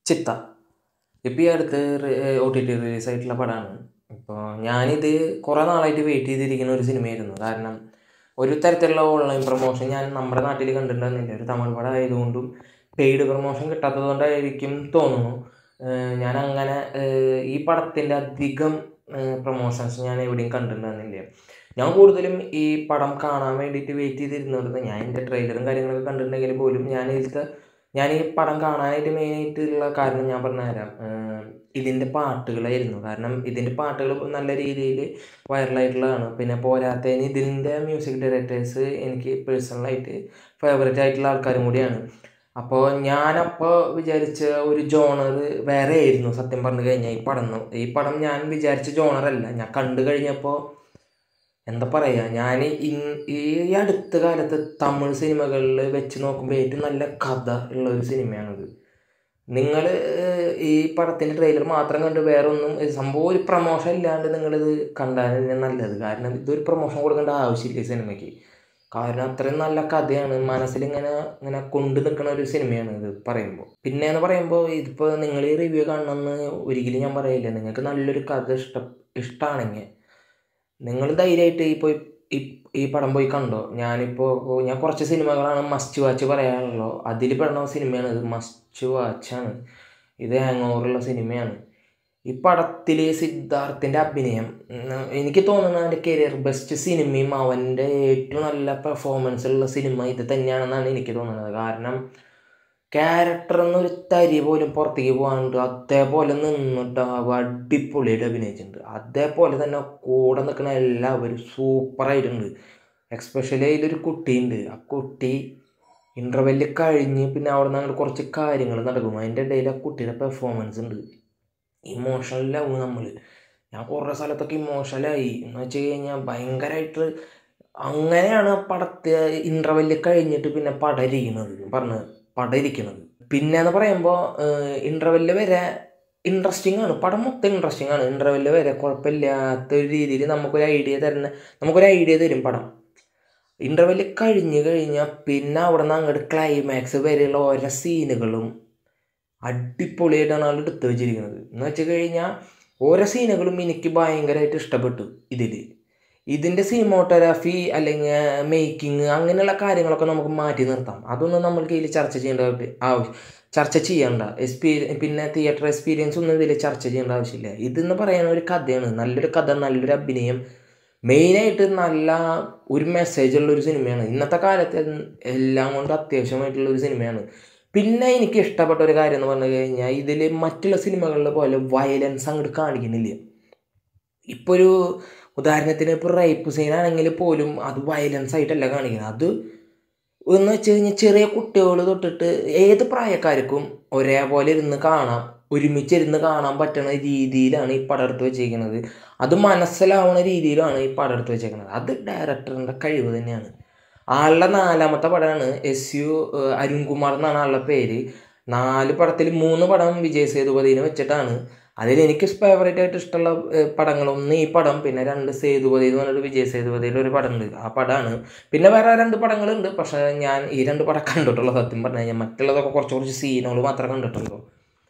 ചിത്ത ഇപ്പം ഈ അടുത്ത് ഒ ടി ടി റിലീസ് ആയിട്ടുള്ള പടമാണ് ഇപ്പോൾ ഞാനിത് കുറേ നാളായിട്ട് വെയിറ്റ് ചെയ്തിരിക്കുന്ന ഒരു സിനിമയായിരുന്നു കാരണം ഒരു തരത്തിലുള്ള ഓൺലൈൻ പ്രൊമോഷൻ ഞാൻ നമ്മുടെ നാട്ടിൽ കണ്ടിട്ടുണ്ടെന്നില്ല ഒരു തമിഴ് പടം ആയതുകൊണ്ടും പെയ്ഡ് പ്രൊമോഷൻ കിട്ടാത്തത് കൊണ്ടായിരിക്കും തോന്നുന്നു ഏഹ് ഞാൻ അങ്ങനെ ഏഹ് ഈ പടത്തിൻ്റെ അധികം പ്രൊമോഷൻസ് ഞാൻ എവിടെയും കണ്ടിട്ടുണ്ടെന്നില്ല ഞാൻ കൂടുതലും ഈ പടം കാണാൻ വേണ്ടിയിട്ട് വെയിറ്റ് ചെയ്തിരുന്നത് ഞാൻ എൻ്റെ ട്രെയിലറും കാര്യങ്ങളൊക്കെ കണ്ടിട്ടുണ്ടെങ്കിൽ പോലും ഞാൻ ഇതിലത്തെ ഞാൻ ഈ പടം കാണാനായിട്ട് മെയിനായിട്ടുള്ള കാരണം ഞാൻ പറഞ്ഞുതരാം ഏഹ് ഇതിൻ്റെ പാട്ടുകളായിരുന്നു കാരണം ഇതിൻ്റെ പാട്ടുകൾ നല്ല രീതിയിൽ വൈറലായിട്ടുള്ളതാണ് പിന്നെ പോരാത്തതിന് ഇതിൻ്റെ മ്യൂസിക് ഡയറക്ടേഴ്സ് എനിക്ക് പേഴ്സണലായിട്ട് ഫേവറേറ്റ് ആയിട്ടുള്ള ആൾക്കാരും കൂടിയാണ് അപ്പോൾ ഞാനപ്പോൾ വിചാരിച്ച ഒരു ജോണർ വേറെ ആയിരുന്നു സത്യം പറഞ്ഞു കഴിഞ്ഞാൽ ഈ പടം ഈ പടം ഞാൻ വിചാരിച്ച ജോണറല്ല ഞാൻ കണ്ടു കഴിഞ്ഞപ്പോൾ എന്താ പറയുക ഞാൻ ഈ അടുത്ത കാലത്ത് തമിഴ് സിനിമകളിൽ വെച്ച് നോക്കുമ്പോൾ ഏറ്റവും നല്ല കഥ ഉള്ള ഒരു സിനിമയാണിത് നിങ്ങൾ ഈ പടത്തിൻ്റെ ട്രെയിലർ മാത്രം കണ്ട് വേറെ ഒന്നും സംഭവം ഒരു പ്രൊമോഷൻ ഇല്ലാണ്ട് നിങ്ങളിത് കണ്ടാൽ നല്ലത് കാരണം ഇതൊരു പ്രൊമോഷൻ കൊടുക്കേണ്ട ആവശ്യമില്ല ഈ സിനിമയ്ക്ക് കാരണം അത്രയും നല്ല കഥയാണ് മനസ്സിലിങ്ങനെ ഇങ്ങനെ കൊണ്ടു നിൽക്കുന്ന ഒരു സിനിമയാണ് ഇത് പറയുമ്പോൾ പിന്നെ എന്ന് പറയുമ്പോൾ ഇതിപ്പോൾ നിങ്ങൾ ഈ റിവ്യൂ കാണണമെന്ന് ഒരിക്കലും ഞാൻ പറയില്ല നിങ്ങൾക്ക് നല്ലൊരു കഥ ഇഷ്ട ഇഷ്ടമാണെങ്കിൽ നിങ്ങൾ ധൈര്യമായിട്ട് ഈ പോയി ഈ ഈ പടം പോയി കണ്ടോ ഞാനിപ്പോൾ ഞാൻ കുറച്ച് സിനിമകളാണ് മസ്റ്റ് വാച്ച് പറയാനുള്ളൂ അതിൽ പെടുന്ന സിനിമയാണ് ഇത് മസ്റ്റ് വാച്ചാണ് ഇത് ഹാങ് ഓവറുള്ള സിനിമയാണ് ഈ പടത്തിൽ സിദ്ധാർത്ഥിൻ്റെ അഭിനയം എനിക്ക് തോന്നുന്നത് അവൻ്റെ കരിയർ ബെസ്റ്റ് സിനിമയും അവൻ്റെ ഏറ്റവും നല്ല പെർഫോമൻസ് ഉള്ള സിനിമ ഇത് തന്നെയാണെന്നാണ് എനിക്ക് തോന്നുന്നത് കാരണം ക്യാരക്ടർ എന്നൊരു തരി പോലും പുറത്തേക്ക് പോകാണ്ട് അതേപോലെ നിന്നിട്ട് അടിപൊളിയായിട്ട് അഭിനയിച്ചിട്ടുണ്ട് അതേപോലെ തന്നെ കൂടെ നിൽക്കുന്ന എല്ലാവരും സൂപ്പറായിട്ടുണ്ട് എക്സ്പെഷ്യലി അതിലൊരു കുട്ടിയുണ്ട് ആ കുട്ടി ഇൻ്റർവെല്ല് കഴിഞ്ഞ് പിന്നെ അവിടെ നിന്ന് അങ്ങോട്ട് കുറച്ച് കാര്യങ്ങൾ നടക്കും അതിൻ്റെ ഇടയിൽ ആ കുട്ടിയുടെ പെർഫോമൻസ് ഉണ്ട് ഇമോഷണലാവും നമ്മൾ ഞാൻ കുറേ സ്ഥലത്തൊക്കെ ഇമോഷണലായി എന്ന് വെച്ച് കഴിഞ്ഞാൽ ഭയങ്കരമായിട്ട് അങ്ങനെയാണ് പടത്തെ ഇൻ്റർവെല്ല് കഴിഞ്ഞിട്ട് പിന്നെ പടം ഇരിക്കുന്നത് പറഞ്ഞത് പടം ഇരിക്കുന്നത് പിന്നെ എന്ന് പറയുമ്പോൾ ഇൻ്റർവെല്ല് വരെ ഇൻട്രസ്റ്റിംഗ് ആണ് പടം മൊത്തം ഇൻട്രസ്റ്റിംഗ് ആണ് ഇൻ്റർവെല്ല് വരെ കുഴപ്പമില്ലാത്ത ഒരു രീതിയിൽ നമുക്കൊരു ഐഡിയ തരുന്ന നമുക്കൊരു ഐഡിയ തരും പടം ഇൻ്റർവെല്ല് കഴിഞ്ഞ് കഴിഞ്ഞാൽ പിന്നെ അവിടെ നിന്ന് അങ്ങോട്ട് ക്ലൈമാക്സ് വരെയുള്ള ഓരോ സീനുകളും അടിപൊളിയായിട്ടാണ് ആൾ എടുത്തു വെച്ചിരിക്കുന്നത് എന്ന് വെച്ച് കഴിഞ്ഞാൽ ഓരോ സീനുകളും എനിക്ക് ഭയങ്കരമായിട്ട് ഇഷ്ടപ്പെട്ടു ഇതിൽ ഇതിൻ്റെ സിനിമോട്ടോഗ്രാഫി അല്ലെങ്കിൽ മേക്കിംഗ് അങ്ങനെയുള്ള കാര്യങ്ങളൊക്കെ നമുക്ക് മാറ്റി നിർത്താം അതൊന്നും നമ്മൾക്ക് ഇതിൽ ചർച്ച ചെയ്യേണ്ട ആവശ്യം ചർച്ച ചെയ്യേണ്ട എക്സ്പീരിയ പിന്നെ തിയേറ്റർ എക്സ്പീരിയൻസ് ഒന്നും ഇതിൽ ചർച്ച ചെയ്യേണ്ട ആവശ്യമില്ല ഇതെന്ന് പറയുന്ന ഒരു കഥയാണ് നല്ലൊരു കഥ നല്ലൊരു അഭിനയം മെയിനായിട്ട് നല്ല ഒരു മെസ്സേജ് ഉള്ള ഒരു സിനിമയാണ് ഇന്നത്തെ കാലത്ത് എല്ലാം കൊണ്ട് അത്യാവശ്യമായിട്ടുള്ള ഒരു സിനിമയാണ് പിന്നെ എനിക്ക് ഇഷ്ടപ്പെട്ട ഒരു കാര്യം എന്ന് പറഞ്ഞു കഴിഞ്ഞാൽ ഇതിൽ മറ്റുള്ള സിനിമകളിലെ പോലെ വയലൻസ് അങ്ങോട്ട് കാണിക്കുന്നില്ല ഇപ്പോൾ ഒരു ഉദാഹരണത്തിന് ഇപ്പോൾ റേപ്പ് സീനാണെങ്കിൽ പോലും അത് വയലൻസ് ആയിട്ടല്ല കാണിക്കുന്നത് അത് എന്ന് വെച്ച് കഴിഞ്ഞാൽ ചെറിയ കുട്ടികൾ തൊട്ടിട്ട് ഏത് പ്രായക്കാർക്കും ഒരേപോലെ ഇരുന്ന് കാണാം ഒരുമിച്ചിരുന്ന് കാണാൻ പറ്റുന്ന രീതിയിലാണ് ഈ പടം എടുത്ത് വെച്ചിരിക്കുന്നത് അത് മനസ്സിലാവുന്ന രീതിയിലാണ് ഈ പടം എടുത്ത് വെച്ചേക്കുന്നത് അത് ഡയറക്ടറിൻ്റെ കഴിവ് തന്നെയാണ് ആളുടെ നാലാമത്തെ പടമാണ് എസ് യു അരുൺകുമാർ എന്നാണ് ആളുടെ പേര് നാല് പടത്തിൽ മൂന്ന് പടം വിജയ് സേതുപതിനെ വെച്ചിട്ടാണ് അതിൽ എനിക്ക് ഫേവറേറ്റ് ആയിട്ട് ഇഷ്ടമുള്ള പടങ്ങൾ ഒന്ന് ഈ പടം പിന്നെ രണ്ട് സേതുപതി എന്ന് പറഞ്ഞൊരു വിജയ് സേതുപതിയുടെ ഒരു പടമുണ്ട് ആ പടമാണ് പിന്നെ വേറെ രണ്ട് പടങ്ങളുണ്ട് പക്ഷേ ഞാൻ ഈ രണ്ട് പടം കണ്ടിട്ടുള്ളൂ സത്യം പറഞ്ഞു കഴിഞ്ഞാൽ മറ്റുള്ളതൊക്കെ കുറച്ച് കുറച്ച് സീനുകൾ മാത്രമേ കണ്ടിട്ടുള്ളൂ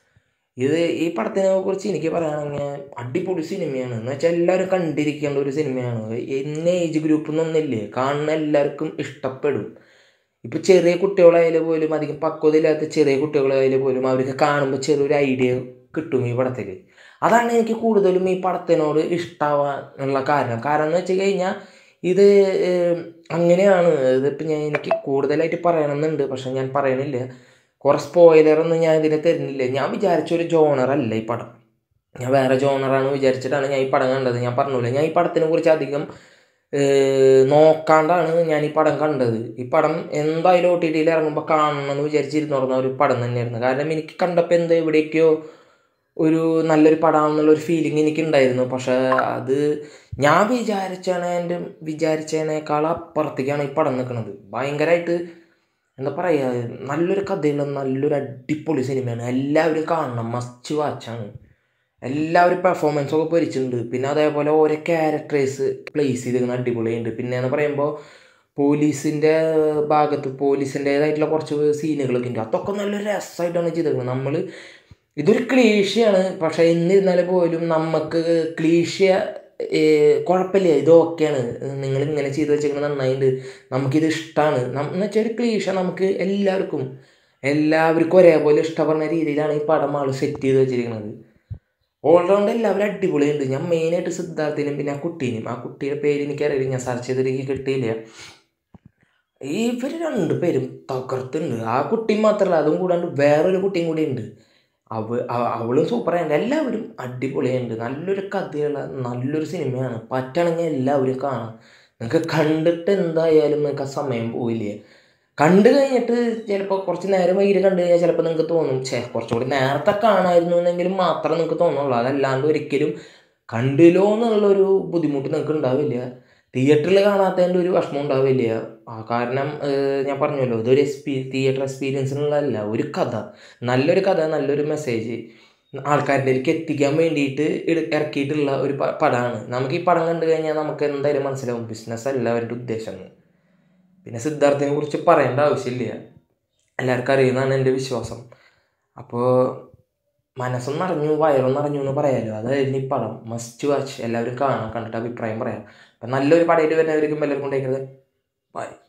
ഇത് ഈ പടത്തിനെ കുറിച്ച് എനിക്ക് പറയുകയാണെങ്കിൽ അടിപൊളി സിനിമയാണ് എന്ന് വെച്ചാൽ എല്ലാവരും കണ്ടിരിക്കേണ്ട ഒരു സിനിമയാണ് എന്ന ഏജ് ഗ്രൂപ്പ് എന്നൊന്നില്ലേ കാണുന്ന എല്ലാവർക്കും ഇഷ്ടപ്പെടും ഇപ്പോൾ ചെറിയ കുട്ടികളായാലും പോലും അധികം പക്വതയില്ലാത്ത ചെറിയ കുട്ടികളായാലും പോലും അവർക്ക് കാണുമ്പോൾ ചെറിയൊരു ഐഡിയ കിട്ടും ഈ പടത്തേക്ക് അതാണ് എനിക്ക് കൂടുതലും ഈ പടത്തിനോട് ഇഷ്ടമാവാനുള്ള കാരണം കാരണം എന്ന് വെച്ച് കഴിഞ്ഞാൽ ഇത് അങ്ങനെയാണ് ഇതിപ്പോൾ ഞാൻ എനിക്ക് കൂടുതലായിട്ട് പറയണമെന്നുണ്ട് പക്ഷെ ഞാൻ പറയണില്ല കുറേ സ്പോയിലറൊന്നും ഞാൻ ഇതിന് തരുന്നില്ല ഞാൻ വിചാരിച്ച ഒരു ജോണറല്ല ഈ പടം ഞാൻ വേറെ ജോണറാണ് വിചാരിച്ചിട്ടാണ് ഞാൻ ഈ പടം കണ്ടത് ഞാൻ പറഞ്ഞില്ല ഞാൻ ഈ പടത്തിനെ കുറിച്ച് അധികം നോക്കാണ്ടാണ് ഞാൻ ഈ പടം കണ്ടത് ഈ പടം എന്തായാലും ഒ ടി ടിയിൽ ഇറങ്ങുമ്പോൾ കാണണമെന്ന് വിചാരിച്ചിരുന്നു ഒരു പടം തന്നെയായിരുന്നു കാരണം എനിക്ക് കണ്ടപ്പോൾ എന്താ എവിടേക്കോ ഒരു നല്ലൊരു പടമാണെന്നുള്ള ഒരു ഫീലിംഗ് എനിക്കുണ്ടായിരുന്നു പക്ഷേ അത് ഞാൻ വിചാരിച്ചാണ് എൻ്റെ വിചാരിച്ചതിനേക്കാൾ അപ്പുറത്തേക്കാണ് ഈ പടം നിൽക്കുന്നത് ഭയങ്കരമായിട്ട് എന്താ പറയുക നല്ലൊരു കഥയുള്ള നല്ലൊരു അടിപൊളി സിനിമയാണ് എല്ലാവരും കാണണം മസ്റ്റ് വാച്ചാണ് എല്ലാവരും പെർഫോമൻസ് ഒക്കെ പൊരിച്ചിട്ടുണ്ട് പിന്നെ അതേപോലെ ഓരോ ക്യാരക്ടേഴ്സ് പ്ലേസ് ചെയ്തിരിക്കുന്ന അടിപൊളിയുണ്ട് പിന്നെ എന്ന് പറയുമ്പോൾ പോലീസിൻ്റെ ഭാഗത്ത് പോലീസിൻ്റേതായിട്ടുള്ള കുറച്ച് സീനുകളൊക്കെ ഉണ്ട് അതൊക്കെ നല്ല രസമായിട്ടാണ് ചെയ്തേക്കുന്നത് നമ്മൾ ഇതൊരു ക്ലീശയാണ് പക്ഷെ എന്നിരുന്നാൽ പോലും നമുക്ക് ക്ലീശ കുഴപ്പമില്ല ഇത് ഓക്കെയാണ് നിങ്ങൾ ഇങ്ങനെ ചെയ്ത് വെച്ചേക്കുന്നത് നന്നായിട്ടുണ്ട് നമുക്കിത് ഇഷ്ടമാണ് എന്ന് വെച്ചാൽ ഒരു ക്ലീശ നമുക്ക് എല്ലാവർക്കും എല്ലാവർക്കും ഒരേപോലെ ഇഷ്ടപ്പെടുന്ന രീതിയിലാണ് ഈ പടം ആൾ സെറ്റ് ചെയ്ത് വെച്ചിരിക്കുന്നത് ഓൾറൗണ്ട് എല്ലാവരും അടിപൊളിയുണ്ട് ഞാൻ മെയിനായിട്ട് സിദ്ധാർത്ഥിനും പിന്നെ ആ കുട്ടീനും ആ കുട്ടിയുടെ പേര് എനിക്കറിയില്ല ഞാൻ സെർച്ച് ചെയ്തിട്ട് എനിക്ക് കിട്ടിയില്ല ഇവർ രണ്ട് പേരും തകർത്തുണ്ട് ആ കുട്ടി മാത്രമല്ല അതും കൂടാണ്ട് വേറൊരു കുട്ടിയും കൂടി ഉണ്ട് അവ അവളും സൂപ്പറായിട്ട് എല്ലാവരും അടിപൊളിയുണ്ട് നല്ലൊരു കഥയുള്ള നല്ലൊരു സിനിമയാണ് പറ്റണമെങ്കിൽ എല്ലാവരും കാണാം നിങ്ങൾക്ക് കണ്ടിട്ട് എന്തായാലും നിങ്ങൾക്ക് ആ സമയം പോയില്ലേ കണ്ടു കഴിഞ്ഞിട്ട് ചിലപ്പോൾ കുറച്ച് നേരം വൈകിട്ട് കണ്ടു കഴിഞ്ഞാൽ ചിലപ്പോൾ നിങ്ങൾക്ക് തോന്നും ഛേ കുറച്ചുകൂടി നേരത്തെ കാണാമായിരുന്നു എന്നെങ്കിലും മാത്രമേ നിങ്ങൾക്ക് തോന്നുള്ളൂ അതല്ലാണ്ട് ഒരിക്കലും കണ്ടില്ലോ എന്നുള്ളൊരു ബുദ്ധിമുട്ട് നിങ്ങൾക്ക് ഉണ്ടാവില്ല തിയേറ്ററിൽ കാണാത്തതിൻ്റെ ഒരു വിഷമം ഉണ്ടാവില്ല ആ കാരണം ഞാൻ പറഞ്ഞല്ലോ ഇതൊരു എക്സ്പീ തിയേറ്റർ എക്സ്പീരിയൻസിനുള്ളതല്ല ഒരു കഥ നല്ലൊരു കഥ നല്ലൊരു മെസ്സേജ് ആൾക്കാരിലേക്ക് എത്തിക്കാൻ വേണ്ടിയിട്ട് ഇറക്കിയിട്ടുള്ള ഒരു പടമാണ് നമുക്ക് ഈ പടം കണ്ടു കഴിഞ്ഞാൽ നമുക്ക് എന്തായാലും മനസ്സിലാവും ബിസിനസ് അല്ല അവരുടെ ഉദ്ദേശം പിന്നെ സിദ്ധാർത്ഥിനെ കുറിച്ച് പറയേണ്ട ആവശ്യമില്ല എല്ലാവർക്കും അറിയുന്നതാണ് എൻ്റെ വിശ്വാസം അപ്പോൾ മനസ്സും നിറഞ്ഞു വയറും നിറഞ്ഞു എന്ന് പറയാമല്ലോ അതായിരുന്നു ഈ പടം മസ്റ്റ് വാച്ച് എല്ലാവരും കാണാം കണ്ടിട്ട് അഭിപ്രായം പറയാം അപ്പം നല്ലൊരു പടമായിട്ട് വരുന്നവർക്കും എല്ലാവർക്കും ഉണ്ടായിരിക്കുന്നത് ബൈ